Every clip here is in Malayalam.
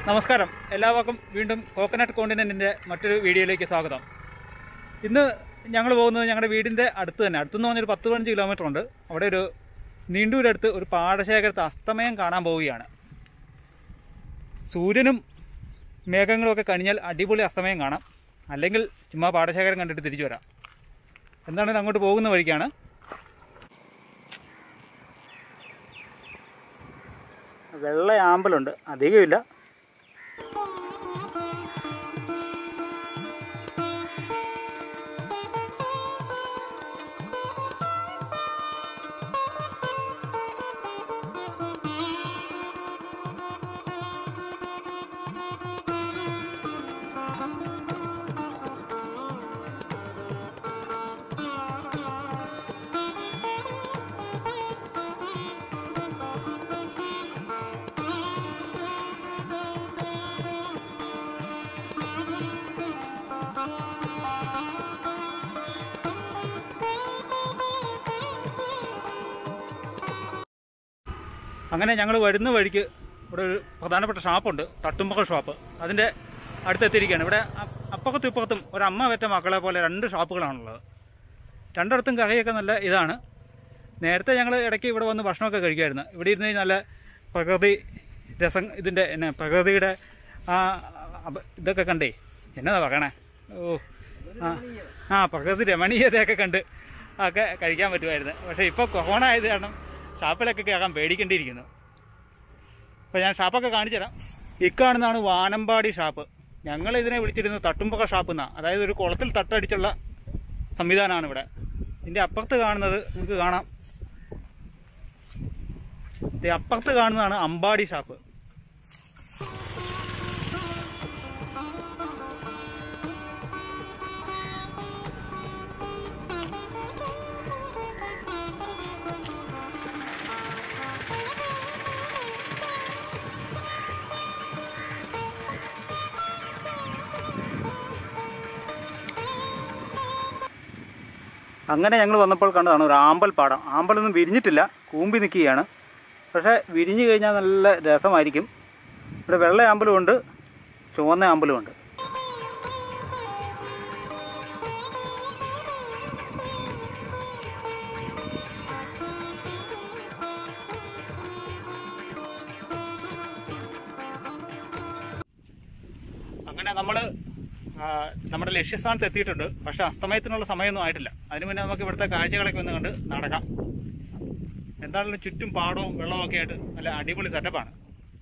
നമസ്കാരം എല്ലാവർക്കും വീണ്ടും കോക്കനട്ട് കോണ്ടിനെന്റിന്റെ മറ്റൊരു വീഡിയോയിലേക്ക് സ്വാഗതം ഇന്ന് ഞങ്ങൾ പോകുന്നത് ഞങ്ങളുടെ വീടിന്റെ അടുത്ത് തന്നെ അടുത്തെന്ന് പറഞ്ഞൊരു പത്ത് പതിനഞ്ച് കിലോമീറ്റർ ഉണ്ട് അവിടെ ഒരു നീണ്ടൂരടുത്ത് ഒരു പാടശേഖരത്ത് അസ്തമയം കാണാൻ പോവുകയാണ് സൂര്യനും മേഘങ്ങളും ഒക്കെ കഴിഞ്ഞാൽ അടിപൊളി അസ്തമയം കാണാം അല്ലെങ്കിൽ ചുമ്മാ പാടശേഖരം കണ്ടിട്ട് തിരിച്ചു വരാം എന്താണെങ്കിലും അങ്ങോട്ട് പോകുന്ന വഴിക്കാണ് വെള്ള ആമ്പലുണ്ട് അധികമില്ല അങ്ങനെ ഞങ്ങൾ വരുന്ന വഴിക്ക് ഇവിടെ ഒരു പ്രധാനപ്പെട്ട ഷാപ്പുണ്ട് തട്ടുമ്പക ഷോപ്പ് അതിന്റെ അടുത്തെത്തിയിരിക്കുകയാണ് ഇവിടെ അ- അപ്പുറത്തും ഇപ്പുറത്തും ഒരു അമ്മ വെറ്റ മക്കളെ പോലെ രണ്ട് ഷോപ്പുകളാണുള്ളത് രണ്ടിടത്തും കറിയൊക്കെ നല്ല ഇതാണ് നേരത്തെ ഞങ്ങൾ ഇടയ്ക്ക് ഇവിടെ വന്ന് ഭക്ഷണമൊക്കെ കഴിക്കുമായിരുന്നു ഇവിടെ ഇരുന്ന് കഴിഞ്ഞാൽ നല്ല പ്രകൃതി രസം ഇതിന്റെ എന്നെ പ്രകൃതിയുടെ ആ അപ- ഇതൊക്കെ കണ്ടേ എന്നതാ പറയണേ ഓ ആ ആ പ്രകൃതി രമണീയതയൊക്കെ കണ്ട് ഒക്കെ കഴിക്കാൻ പറ്റുമായിരുന്നു പക്ഷേ ഇപ്പോൾ കൊറോണ ആയത് കാരണം ഷാപ്പിലൊക്കെ കയറാൻ പേടിക്കേണ്ടിയിരിക്കുന്നു അപ്പോൾ ഞാൻ ഷാപ്പൊക്കെ കാണിച്ചു തരാം ഇക്കാണുന്നതാണ് വാനമ്പാടി ഷാപ്പ് ഞങ്ങൾ ഇതിനെ വിളിച്ചിരുന്നത് തട്ടുമ്പക ഷാപ്പ് എന്നാണ് അതായത് ഒരു കുളത്തിൽ തട്ടടിച്ചുള്ള സംവിധാനമാണ് ഇവിടെ ഇതിന്റെ അപ്പുറത്ത് കാണുന്നത് നമുക്ക് കാണാം ദേ അപ്പുറത്ത് കാണുന്നതാണ് അമ്പാടി ഷാപ്പ് അങ്ങനെ ഞങ്ങൾ വന്നപ്പോൾ കണ്ടതാണ് ഒരു ആമ്പൽ പാടം ആമ്പലൊന്നും വിരിഞ്ഞിട്ടില്ല കൂമ്പി നിൽക്കുകയാണ് പക്ഷേ വിരിഞ്ഞു കഴിഞ്ഞാൽ നല്ല രസമായിരിക്കും ഇവിടെ വെള്ള ആമ്പലും ഉണ്ട് ചുവന്ന ആമ്പലും ഉണ്ട് അങ്ങനെ നമ്മൾ നമ്മുടെ ലക്ഷ്യസ്ഥാനത്ത് എത്തിയിട്ടുണ്ട് പക്ഷെ അസ്തമയത്തിനുള്ള സമയമൊന്നും ആയിട്ടില്ല അതിന് മുന്നേ നമുക്ക് ഇവിടുത്തെ കാഴ്ചകളൊക്കെ ഒന്ന് കണ്ട് നടക്കാം എന്താണെങ്കിലും ചുറ്റും പാടവും വെള്ളവും ഒക്കെ ആയിട്ട് നല്ല അടിപൊളി സെറ്റപ്പാണ്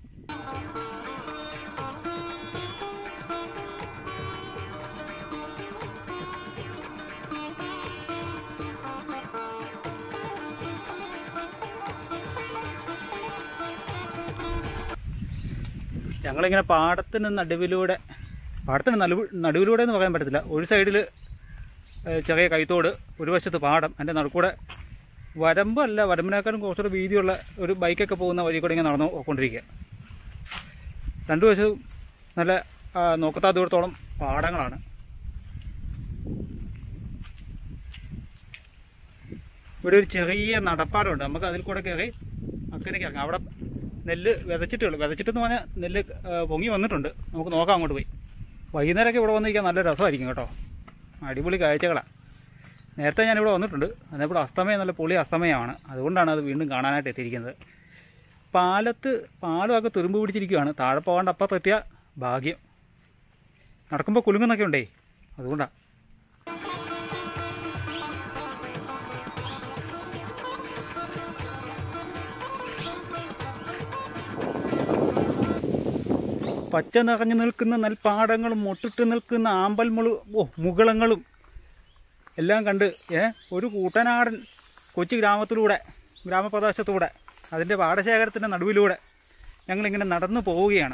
ഞങ്ങളിങ്ങനെ പാടത്തിന് നടുവിലൂടെ പാടത്തിന് നടുവ് നടുവിലൂടെ എന്ന് പറയാൻ പറ്റത്തില്ല ഒരു സൈഡിൽ ചെറിയ കൈത്തോട് ഒരു വശത്ത് പാടം എൻ്റെ നടുക്കൂടെ വരമ്പല്ല വരമ്പിനേക്കാളും കുറച്ചുകൂടെ വീതിയുള്ള ഒരു ബൈക്കൊക്കെ പോകുന്ന വഴി കൂടെ ഇങ്ങനെ നടന്നു പോയിക്കൊണ്ടിരിക്കുക രണ്ടു വശവും നല്ല ആ, നോക്കത്താ ദൂരത്തോളം പാടങ്ങളാണ് ഇവിടെ ഒരു ചെറിയ നടപ്പാടമുണ്ട് നമുക്ക് അതിൽ കൂടെ കയറി അക്കരയ്ക്ക് ഇറങ്ങാം അവിടെ നെല്ല് വിതച്ചിട്ടുള്ളൂ വിതച്ചിട്ടെന്ന് പറഞ്ഞാൽ നെല്ല് ആ, പൊങ്ങി വന്നിട്ടുണ്ട് നമുക്ക് നോക്കാം അങ്ങോട്ട് പോയി വൈകുന്നേരമൊക്കെ ഇവിടെ വന്നിരിക്കാൻ നല്ല രസമായിരിക്കും കേട്ടോ അടിപൊളി കാഴ്ചകളാണ് നേരത്തെ ഞാൻ ഇവിടെ വന്നിട്ടുണ്ട് അതിപ്പോൾ അസ്തമയം നല്ല പൊളി അസ്തമയമാണ് അതുകൊണ്ടാണ് അത് വീണ്ടും കാണാനായിട്ട് എത്തിയിരിക്കുന്നത് പാലത്ത് പാലമൊക്കെ തുരുമ്പ് പിടിച്ചിരിക്കുകയാണ് താഴെ പോകാണ്ട് അപ്പത്തെത്തിയ ഭാഗ്യം നടക്കുമ്പോൾ കുലുങ്ങുന്നൊക്കെ ഉണ്ടേ അതുകൊണ്ടാണ് പച്ച നിറഞ്ഞു നിൽക്കുന്ന നെൽപ്പാടങ്ങളും മൊട്ടിട്ട് നിൽക്കുന്ന ആമ്പൽ മുളു ഓ മുകളങ്ങളും എല്ലാം കണ്ട് ഏ ഒരു കൂട്ടനാടൻ കൊച്ചു ഗ്രാമത്തിലൂടെ ഗ്രാമപ്രദേശത്തൂടെ അതിൻ്റെ പാടശേഖരത്തിൻ്റെ നടുവിലൂടെ ഞങ്ങളിങ്ങനെ നടന്നു പോവുകയാണ്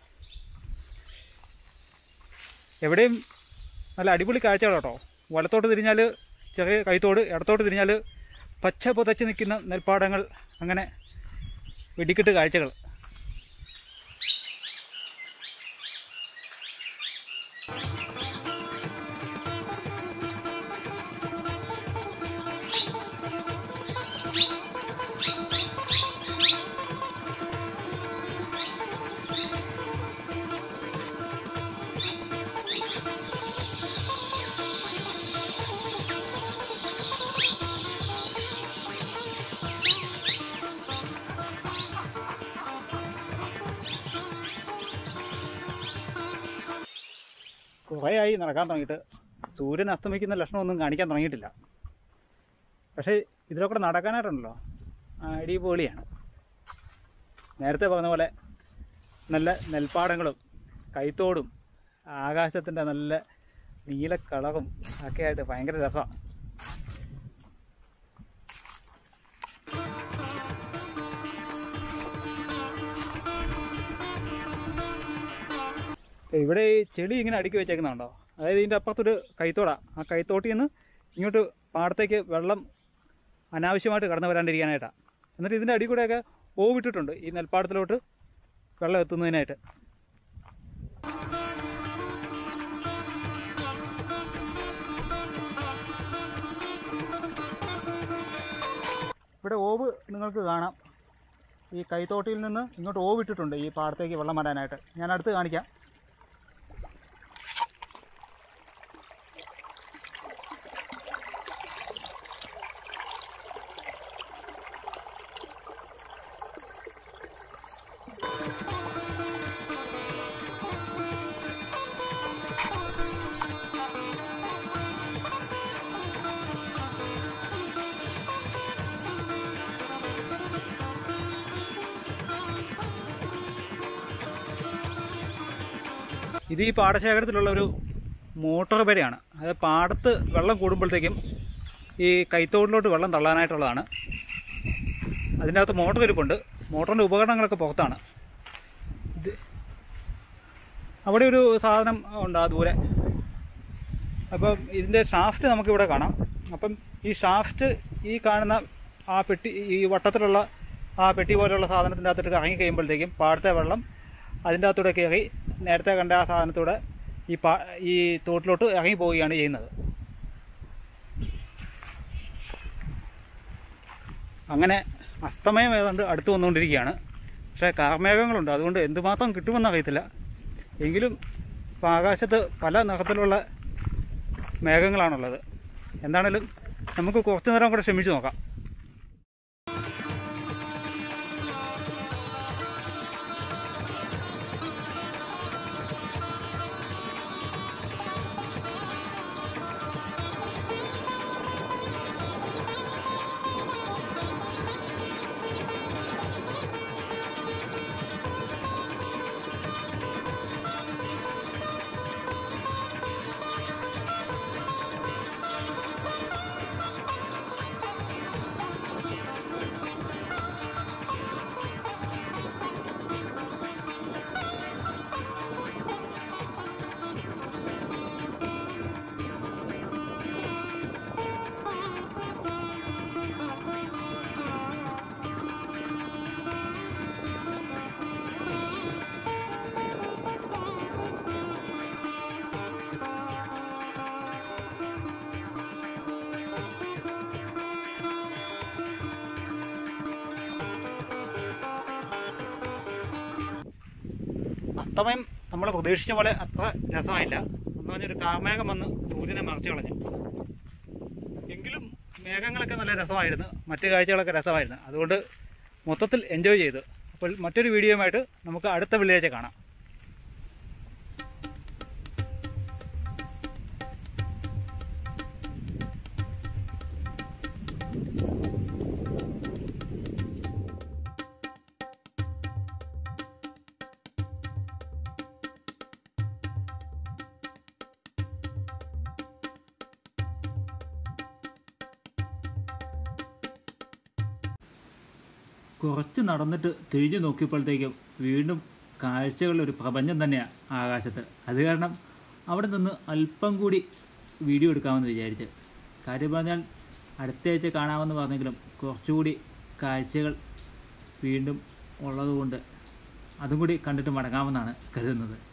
എവിടെയും നല്ല അടിപൊളി കാഴ്ചകൾ കേട്ടോ വലത്തോട്ട് തിരിഞ്ഞാൽ ചെറിയ കൈത്തോട് ഇടത്തോട്ട് തിരിഞ്ഞാൽ പച്ച പുതച്ച് നിൽക്കുന്ന നെൽപ്പാടങ്ങൾ അങ്ങനെ വെടിക്കെട്ട് കാഴ്ചകൾ കുറേ ആയി നടക്കാൻ തുടങ്ങിയിട്ട് സൂര്യൻ അസ്തമിക്കുന്ന ലക്ഷണമൊന്നും കാണിക്കാൻ തുടങ്ങിയിട്ടില്ല പക്ഷേ ഇതിലൂടെ കൂടെ നടക്കാനായിട്ടുണ്ടല്ലോ അടിപൊളിയാണ് നേരത്തെ പറഞ്ഞ പോലെ നല്ല നെൽപ്പാടങ്ങളും കൈത്തോടും ആകാശത്തിൻ്റെ നല്ല നീല കളറും ഒക്കെ ആയിട്ട് ഭയങ്കര രസമാണ് ഇവിടെ ഈ ചെളി ഇങ്ങനെ അടുക്കി വെച്ചേക്കുന്നുണ്ടോ അതായത് ഇതിൻ്റെ അപ്പുറത്തൊരു കൈത്തോടാ ആ കൈത്തോട്ടിൽ നിന്ന് ഇങ്ങോട്ട് പാടത്തേക്ക് വെള്ളം അനാവശ്യമായിട്ട് കടന്നു വരാണ്ടിരിക്കാനായിട്ടാണ് എന്നിട്ട് ഇതിൻ്റെ അടി കൂടെയൊക്കെ ഓവിട്ടിട്ടുണ്ട് ഈ നെൽപ്പാടത്തിലോട്ട് വെള്ളം എത്തുന്നതിനായിട്ട് ഇവിടെ ഓവ് നിങ്ങൾക്ക് കാണാം ഈ കൈത്തോട്ടിയിൽ നിന്ന് ഇങ്ങോട്ട് ഓവിട്ടിട്ടുണ്ട് ഈ പാടത്തേക്ക് വെള്ളം വരാനായിട്ട് ഞാൻ അടുത്ത് കാണിക്കാം ഇത് ഈ പാടശേഖരത്തിലുള്ള ഒരു മോട്ടോർ പെരയാണ് അത് പാടത്ത് വെള്ളം കൂടുമ്പോഴത്തേക്കും ഈ കൈത്തോടിലോട്ട് വെള്ളം തള്ളാനായിട്ടുള്ളതാണ് അതിൻ്റെ അകത്ത് മോട്ടോർ ഇരിപ്പുണ്ട് മോട്ടറിൻ്റെ ഉപകരണങ്ങളൊക്കെ പുറത്താണ് ഇത് അവിടെ ഒരു സാധനം ഉണ്ട് ആ ദൂരെ അപ്പം ഇതിൻ്റെ ഷാഫ്റ്റ് നമുക്കിവിടെ കാണാം അപ്പം ഈ ഷാഫ്റ്റ് ഈ കാണുന്ന ആ പെട്ടി ഈ വട്ടത്തിലുള്ള ആ പെട്ടി പോലെയുള്ള സാധനത്തിൻ്റെ അകത്തോട്ട് ഇറങ്ങി കഴിയുമ്പോഴത്തേക്കും പാടത്തെ വെള്ളം അതിൻ്റെ അകത്തൂടെ കയറി നേരത്തെ കണ്ട ആ സാധനത്തൂടെ ഈ പാ ഈ തോട്ടിലോട്ട് ഇറങ്ങി പോവുകയാണ് ചെയ്യുന്നത് അങ്ങനെ അസ്തമയം ഏതാണ്ട് അടുത്ത് വന്നുകൊണ്ടിരിക്കുകയാണ് പക്ഷേ കാർമേഘങ്ങളുണ്ട് അതുകൊണ്ട് എന്തുമാത്രം കിട്ടുമെന്ന് അറിയത്തില്ല എങ്കിലും ഇപ്പം ആകാശത്ത് പല നിറത്തിലുള്ള മേഘങ്ങളാണുള്ളത് എന്താണേലും നമുക്ക് കുറച്ചു നേരം കൂടെ ശ്രമിച്ചു നോക്കാം അസ്തമയം നമ്മൾ പ്രതീക്ഷിച്ച പോലെ അത്ര രസമായില്ല എന്ന് പറഞ്ഞൊരു കാർമേഘം വന്ന് സൂര്യനെ മറച്ചു കളഞ്ഞു എങ്കിലും മേഘങ്ങളൊക്കെ നല്ല രസമായിരുന്നു മറ്റു കാഴ്ചകളൊക്കെ രസമായിരുന്നു അതുകൊണ്ട് മൊത്തത്തിൽ എൻജോയ് ചെയ്തു അപ്പോൾ മറ്റൊരു വീഡിയോയുമായിട്ട് നമുക്ക് അടുത്ത വെള്ളിയാഴ്ച കാണാം കുറച്ച് നടന്നിട്ട് തിരിഞ്ഞു നോക്കിയപ്പോഴത്തേക്കും വീണ്ടും കാഴ്ചകളുടെ ഒരു പ്രപഞ്ചം തന്നെയാണ് ആകാശത്ത് അത് കാരണം അവിടെ നിന്ന് അല്പം കൂടി വീഡിയോ എടുക്കാമെന്ന് വിചാരിച്ച് കാര്യം പറഞ്ഞാൽ അടുത്ത ആഴ്ച കാണാമെന്ന് പറഞ്ഞെങ്കിലും കുറച്ചുകൂടി കാഴ്ചകൾ വീണ്ടും ഉള്ളതുകൊണ്ട് അതും കൂടി കണ്ടിട്ട് മടങ്ങാമെന്നാണ് കരുതുന്നത്